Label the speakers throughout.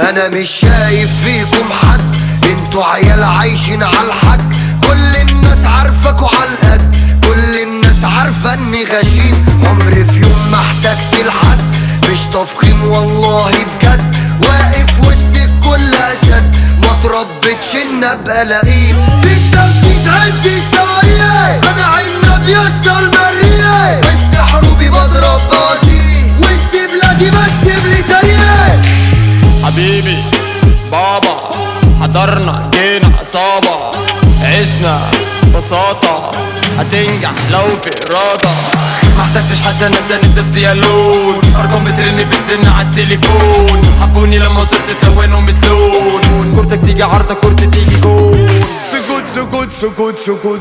Speaker 1: انا مش شايف فيكم حد انتوا عيال عايشين على الحق كل الناس عارفاكوا على القد كل الناس عارفة اني غشيم عمري في يوم ما احتجت لحد مش تفخيم والله بجد واقف وسط الكل اسد ما تربتش ان ابقى لئيم في التنفيذ عندي سارية انا عنب يسطا المرية وسط حروبي بضرب بازي وسط بلادي بكتب لي تاريخ
Speaker 2: حبيبي بابا حضرنا جينا عصابة عشنا بساطة هتنجح لو في إرادة ما احتجتش حتى ناس انا نفسي الون ارقام بترن بتزن على التليفون حبوني لما وصلت تلونوا متلون كورتك تيجي عارضة كورتي تيجي جول
Speaker 3: سكوت سكوت سكوت سكوت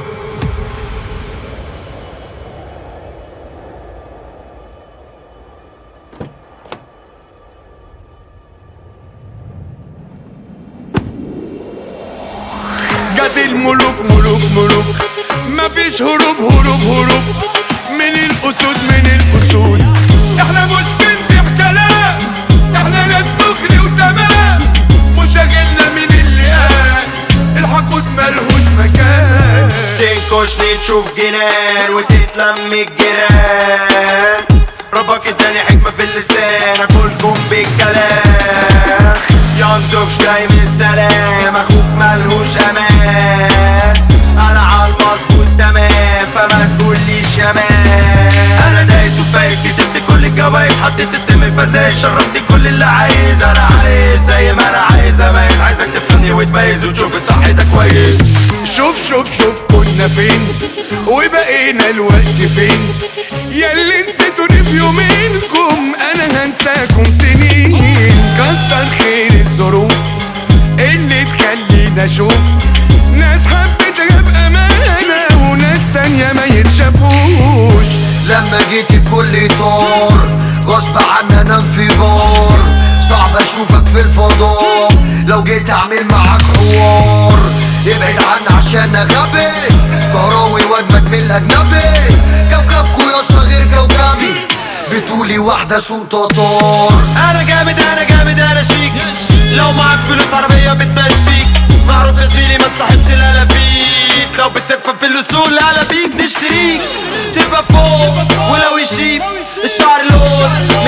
Speaker 3: جت الملوك ملوك ملوك مفيش هروب هروب هروب من الاسود من الاسود احنا مش بنبيع كلام احنا ناس دغري وتمام مشاغلنا من اللي قال الحقود ملهوش مكان
Speaker 4: تنكشني تشوف جنان وتتلم الجيران ربك اداني حكمة في اللسان اكلكم بالكلام ينزوكش جاي من السلام اخوك ملهوش امان انا عالمظبوط تمام فما تقوليش يا مان انا دايس وفايز كسبت كل الجوايز حطيت السم الفزايز شربت كل اللي عايز انا عايز زي ما انا عايز اميز عايزك تفهمني وتميز وتشوف الصح ده كويس
Speaker 3: شوف شوف شوف كنا فين وبقينا الوقت فين ياللي نسيتوني في يومينكم انا هنساكم سنين كتر خير الظروف اللي تخلينا اشوف ناس حبيتها بامانه وناس تانية ما يتشافوش
Speaker 1: لما جيت الكل طار غصب عني انا انفجار صعب اشوفك في الفضاء لو جيت اعمل معاك حوار ابعد عني عشان غبي كراوي واجمد من الاجنبي كوكبكو يا اسطى غير كوكبي بتقولي واحدة سوق تطار
Speaker 2: انا جامد انا جامد انا شيك لو معاك فلوس عربية بتمشيك معروف يا زميلي ما تصاحبش لا فيك لو بتفهم في الاصول لا بيك نشتريك تبقى فوق ولو يشيب الشعر لون